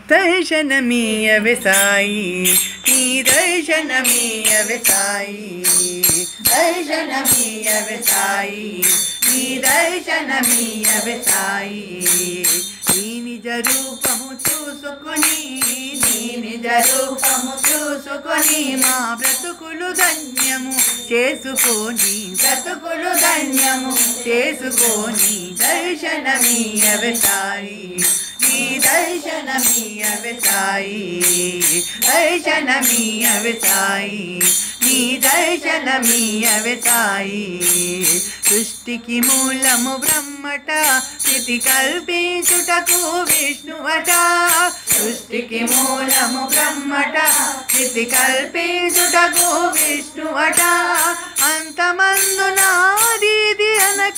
దర్శనమీయవే సాయి నీ దర్శనమీయవే సాయి దర్శనమీయవే సాయి నీ దర్శనమీయవే సాయి నీ నిజ రూపము చూసుకొని నీ నిజ రూపము చూసుకొని మా బ్రతుకులు ధన్యము చేసుకొని బ్రతుకులు ధన్యము చేసుకొని దర్శనమీయవే సాయి నీ దర్శనమీయవే సాయి దర్శనమీయవే సాయి నీ దర్శనమీయవే సాయి సృష్టికి మూలము బ్రహ్మట స్థితి కల్పించుటకు విష్ణువట సృష్టికి మూలము బ్రహ్మట స్థితి కల్పించుటకు విష్ణువట అంతమందునాదీది అనక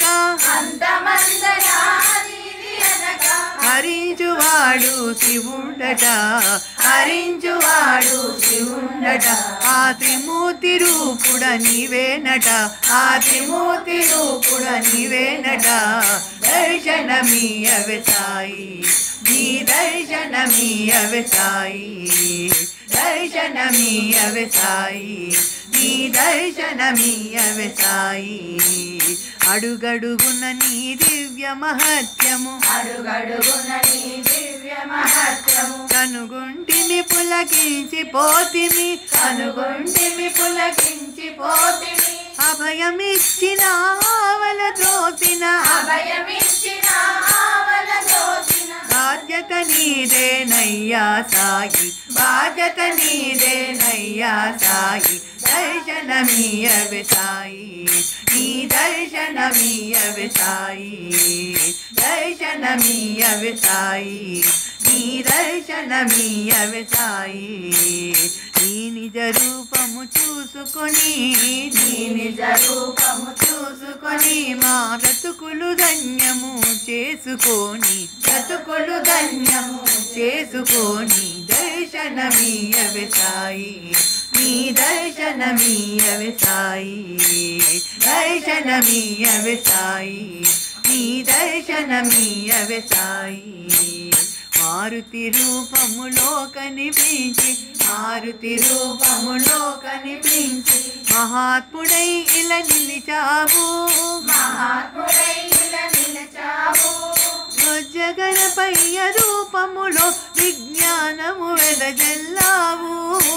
హరించువాడు శివుండట హరించువాడు శివుండట ఆ త్రిమూర్తి రూపుడ నీవేనట ఆ త్రిమూర్తి రూపుడ నీవేనట దర్శనమీయవే సాయి నీ దర్శనమీయవే సాయి దర్శనమీయవే సాయి నీ దర్శనమీయవే సాయి అడుగడుగున నీ దివ్య మహత్యము అడుగడుగున నీ దివ్య మహత్యము కనుగొంటిమి పులకించి పోతిమి కనుగొంటిమి పులకించి పోతిమి అభయమిచ్చిన ఆవల దోసిన అభయమిచ్చిన ఆవల దోచిన బాధ్యత నీదేనయ్యా సాయి బాధ్యత నీదేనయ్యా సాయి దర్శనమీయవే సాయి నీ దర్శనమీయవే సాయి దర్శనమీయవే సాయి నీ దర్శనమీయవే సాయి నీ నిజ రూపము చూసుకొని నీ నిజ రూపము చూసుకొని మా బ్రతుకులు ధన్యము చేసుకొని బ్రతుకులు ధన్యము చేసుకొని దర్శనమీయవే సాయి నీ దర్శనమీయవే సాయి దర్శనమీయవే సాయి నీ దర్శనమీయవే సాయి మారుతి రూపములో కనిపించి మారుతి రూపములో కనిపించి మహాత్ముడై ఇలా నిలిచావు మహాత్ముడై ఇలా నిలిచావు గణపయ్య రూపములో విజ్ఞానము వెదజల్లావు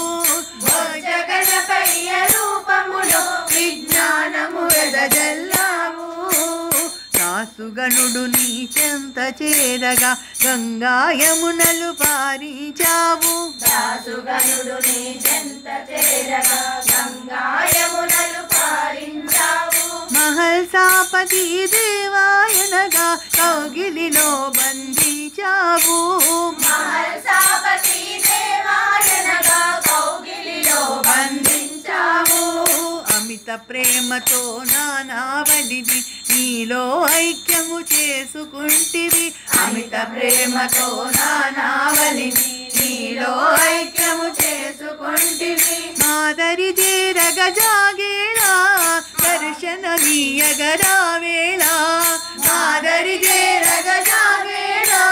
గణపయ్య రూపములో విజ్ఞానము వెదజల్లావు దాసుగణుడు నీ చెంత చేరగా గంగాయమునలు పారించావు దాసుగనుడు నీ చెంత చేరగా గంగాయమునలు పారించావు మహల్సాపతి దేవాయనగా కౌగిలిలో బంధించావు మహల్సాపతి దేవాయనగా కౌగిలిలో బంధించావు అమిత ప్రేమతో నానావళిని నీలో ఐక్యము చేసుకుంటివి అమిత ప్రేమతో నానావళిని నీలో ఐక్యము చేసుకుంటివి మాదరి చేరగ జాగేళా దర్శనమీయగరావేళా మాదరి చేరగ జాగేళా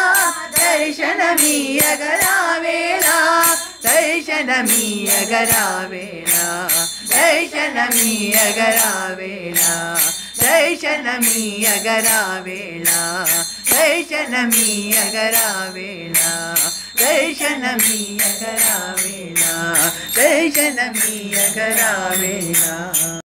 దర్శనమీయగరావేళా దర్శనమీయగరావేళా దర్శనమీయగరావేళా దర్శనమీయగరావేళా దర్శనమీయగరావేళా దర్శనమీయగరావేళా దర్శనమీయగరావేళా